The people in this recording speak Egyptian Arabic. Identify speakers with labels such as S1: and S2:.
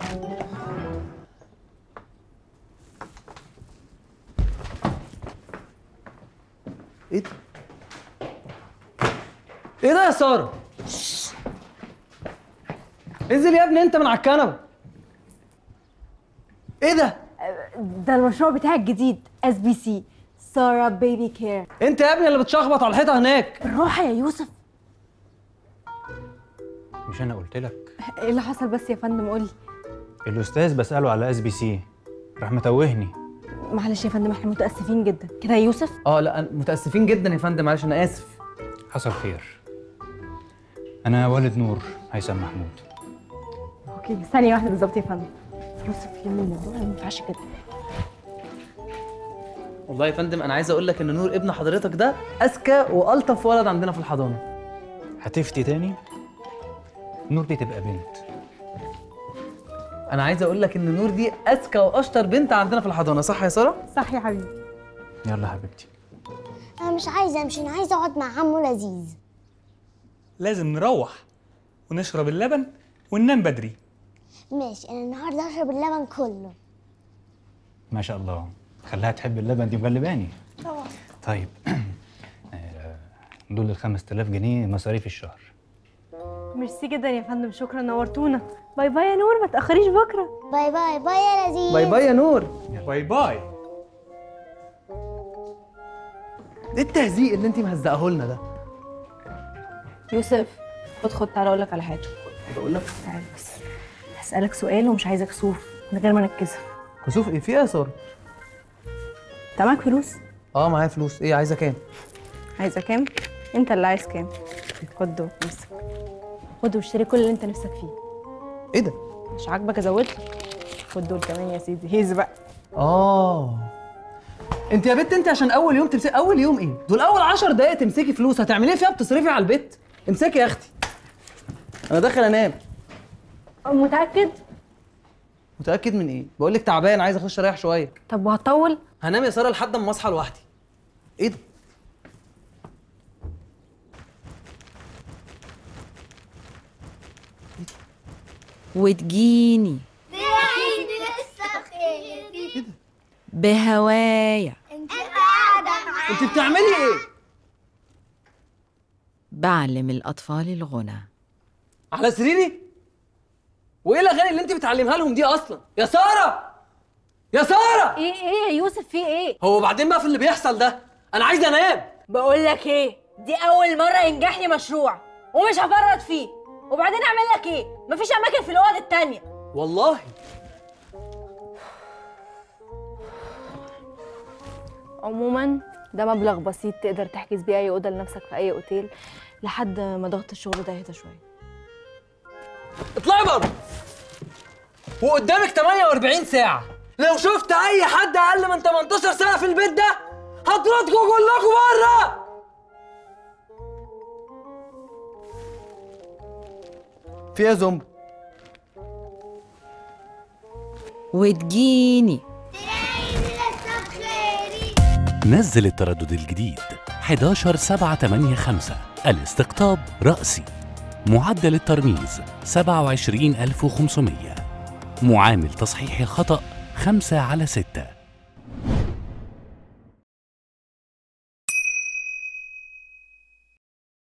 S1: ايه ده؟ ايه ده يا ساره؟ انزل يا ابني انت من على الكنبه ايه ده؟
S2: ده المشروع بتاعي الجديد اس بي سي سارة بيبي كير
S1: انت يا ابني اللي بتشخبط على الحيطه هناك
S2: بالراحة يا يوسف
S3: مش انا قلت لك
S2: ايه اللي حصل بس يا فندم قولي
S3: الاستاذ بساله على اس بي سي راح متوهني
S2: معلش يا فندم احنا متأسفين جدا كده يا يوسف
S1: اه لا أنا- متاسفين جدا يا فندم معلش انا اسف
S3: حصل خير انا والد نور هيثم محمود
S2: اوكي ثانية واحدة بالظبط يا فندم يوسف يلا الموضوع ما ينفعش كده
S1: والله يا فندم انا عايز اقول لك ان نور ابن حضرتك ده اذكى والطف ولد عندنا في الحضانه
S3: هتفتي تاني نور دي تبقى بنت
S1: انا عايز اقول لك ان نور دي اذكى واشطر بنت عندنا في الحضانه صح يا ساره
S2: صح يا حبيبي
S3: يلا حبيبتي
S4: انا مش عايزه امشي انا عايزه اقعد مع عمو لذيذ
S5: لازم نروح ونشرب اللبن وننام بدري
S4: ماشي انا النهارده هشرب اللبن كله
S3: ما شاء الله خليها تحب اللبن دي مغلباني طيب آه، دول ال 5000 جنيه مصاريف الشهر
S2: ميرسي جدا يا فندم شكرا نورتونا باي باي يا نور ما تأخريش بكرة
S4: باي باي باي يا لذيذ
S1: باي باي يا نور
S5: باي باي
S1: ايه التهزيق اللي انت مهزقه لنا ده
S2: يوسف خد خد تعالى اقول لك على حاجة
S1: بقول لك
S2: تعالى بس هسألك سؤال ومش عايزة كسوف من غير ما نتكسف
S1: كسوف ايه في ايه يا ساره
S2: انت معاك فلوس
S1: اه معايا فلوس ايه عايزه كام
S2: عايزة كام انت اللي عايز كام خد دول امسك خد واشتري كل اللي انت نفسك فيه
S1: ايه ده
S2: مش عاجبك ازود لك خد دول كمان يا سيدي هيز بقى
S1: اه انت يا بنت انت عشان اول يوم تمسكي اول يوم ايه دول اول 10 دقايق تمسكي فلوس هتعملي ايه فيها بتصرفي على البيت امسكي يا اختي انا داخل انام
S2: متأكد
S1: متاكد من ايه بقول لك تعبان عايز اخش اريح شويه
S2: طب وهتطول
S1: هنام يا ساره لحد اما اصحى لوحدي ايه ده
S6: وتجيني بهوايا
S1: انت بتعملي ايه
S6: بعلم الأطفال الغنى
S1: على سريري وايه الاغاني اللي انت بتعلمها لهم دي اصلا يا ساره يا ساره
S2: ايه ايه يا يوسف في ايه
S1: هو بعدين بقى في اللي بيحصل ده انا عايز انام
S2: بقول لك ايه دي اول مره ينجح لي مشروع ومش هفرط فيه وبعدين اعمل لك ايه مفيش اماكن في الاوض التانية
S1: والله
S2: عموما ده مبلغ بسيط تقدر تحجز بيه اي اوضه لنفسك في اي اوتيل لحد ما ضغط الشغل ده يهدى شويه
S1: اطلعي بره وقدامك 48 ساعة لو شفت أي حد أقل من 18 ساعة في البيت ده هطردكم كلكم بره في إيه يا زومبو؟
S6: وتجيني
S7: نزل التردد الجديد 11 7 8 5 الاستقطاب رأسي معدل الترميز 27500 معامل تصحيح الخطأ 5 على 6